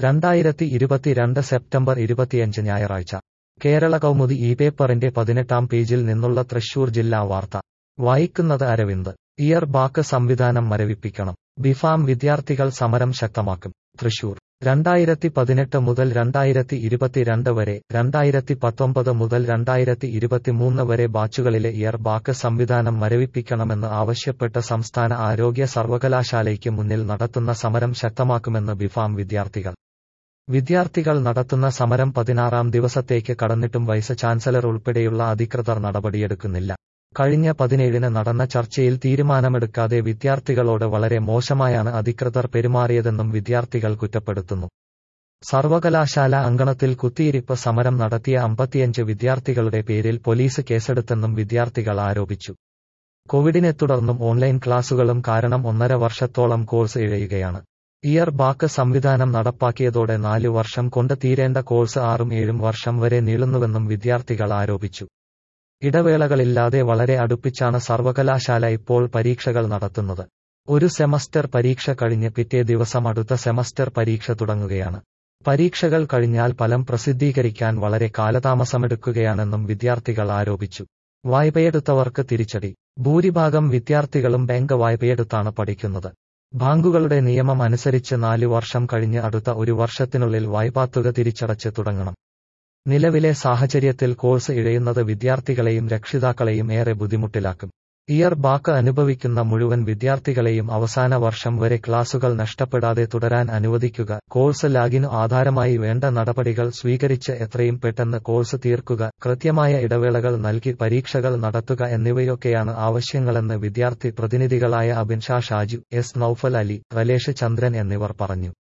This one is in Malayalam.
രണ്ടായിരത്തി ഇരുപത്തിരണ്ട് സെപ്റ്റംബർ ഇരുപത്തിയഞ്ച് ഞായറാഴ്ച കേരള കൗമുദി ഈ പേപ്പറിന്റെ പതിനെട്ടാം പേജിൽ നിന്നുള്ള തൃശൂർ ജില്ലാ വാർത്ത വായിക്കുന്നത് അരവിന്ദ് ഇയർ ബാക്ക് സംവിധാനം മരവിപ്പിക്കണം ബിഫാം വിദ്യാർത്ഥികൾ സമരം ശക്തമാക്കും തൃശൂർ രണ്ടായിരത്തി പതിനെട്ട് മുതൽ രണ്ടായിരത്തി ഇരുപത്തിരണ്ട് വരെ രണ്ടായിരത്തി പത്തൊമ്പത് മുതൽ രണ്ടായിരത്തി ഇരുപത്തിമൂന്ന് വരെ ബാച്ചുകളിലെ ഇയർ ബാക്ക് സംവിധാനം മരവിപ്പിക്കണമെന്ന് ആവശ്യപ്പെട്ട് സംസ്ഥാന ആരോഗ്യ സർവകലാശാലയ്ക്ക് മുന്നിൽ നടത്തുന്ന സമരം ശക്തമാക്കുമെന്ന് ബിഫാം വിദ്യാർത്ഥികൾ വിദ്യാർത്ഥികൾ നടത്തുന്ന സമരം പതിനാറാം ദിവസത്തേക്ക് കടന്നിട്ടും വൈസ് ചാൻസലർ ഉൾപ്പെടെയുള്ള അധികൃതർ നടപടിയെടുക്കുന്നില്ല കഴിഞ്ഞ പതിനേഴിന് നടന്ന ചർച്ചയിൽ തീരുമാനമെടുക്കാതെ വിദ്യാർത്ഥികളോട് വളരെ മോശമായാണ് അധികൃതർ പെരുമാറിയതെന്നും വിദ്യാർത്ഥികൾ കുറ്റപ്പെടുത്തുന്നു സർവകലാശാല അങ്കണത്തിൽ കുത്തിയിരിപ്പ് സമരം നടത്തിയ അമ്പത്തിയഞ്ച് വിദ്യാർത്ഥികളുടെ പേരിൽ പോലീസ് കേസെടുത്തെന്നും വിദ്യാർത്ഥികൾ ആരോപിച്ചു കോവിഡിനെ തുടർന്നും ഓൺലൈൻ ക്ലാസുകളും കാരണം ഒന്നര വർഷത്തോളം കോഴ്സ് ഇഴയുകയാണ് ഇയർ ബാക്ക് സംവിധാനം നടപ്പാക്കിയതോടെ നാലു വർഷം കൊണ്ട് തീരേണ്ട കോഴ്സ് ആറും ഏഴും വർഷം വരെ നീളുന്നുവെന്നും വിദ്യാർത്ഥികൾ ആരോപിച്ചു ഇടവേളകളില്ലാതെ വളരെ അടുപ്പിച്ചാണ് സർവകലാശാല ഇപ്പോൾ പരീക്ഷകൾ നടത്തുന്നത് ഒരു സെമസ്റ്റർ പരീക്ഷ കഴിഞ്ഞ് പിറ്റേ ദിവസം അടുത്ത സെമസ്റ്റർ പരീക്ഷ തുടങ്ങുകയാണ് പരീക്ഷകൾ കഴിഞ്ഞാൽ ഫലം പ്രസിദ്ധീകരിക്കാൻ വളരെ കാലതാമസമെടുക്കുകയാണെന്നും വിദ്യാർത്ഥികൾ ആരോപിച്ചു വായ്പയെടുത്തവർക്ക് തിരിച്ചടി ഭൂരിഭാഗം വിദ്യാർത്ഥികളും ബാങ്ക് വായ്പയെടുത്താണ് പഠിക്കുന്നത് ബാങ്കുകളുടെ നിയമം അനുസരിച്ച് നാലു വർഷം കഴിഞ്ഞ് അടുത്ത ഒരു വർഷത്തിനുള്ളിൽ വായ്പാത്തുക തിരിച്ചടച്ച് തുടങ്ങണം നിലവിലെ സാഹചര്യത്തിൽ കോഴ്സ് ഇഴയുന്നത് വിദ്യാർത്ഥികളെയും രക്ഷിതാക്കളെയും ഏറെ ബുദ്ധിമുട്ടിലാക്കും ഇയർ ബാക്ക് അനുഭവിക്കുന്ന മുഴുവൻ വിദ്യാർത്ഥികളെയും അവസാന വർഷം വരെ ക്ലാസുകൾ നഷ്ടപ്പെടാതെ തുടരാൻ അനുവദിക്കുക കോഴ്സ് ലാഗിനു ആധാരമായി വേണ്ട നടപടികൾ സ്വീകരിച്ച് എത്രയും പെട്ടെന്ന് കോഴ്സ് തീർക്കുക കൃത്യമായ ഇടവേളകൾ നൽകി പരീക്ഷകൾ നടത്തുക എന്നിവയൊക്കെയാണ് ആവശ്യങ്ങളെന്ന് വിദ്യാർത്ഥി പ്രതിനിധികളായ അബിൻഷാ ഷാജു എസ് നൌഫൽ അലി റലേഷ് ചന്ദ്രൻ എന്നിവർ പറഞ്ഞു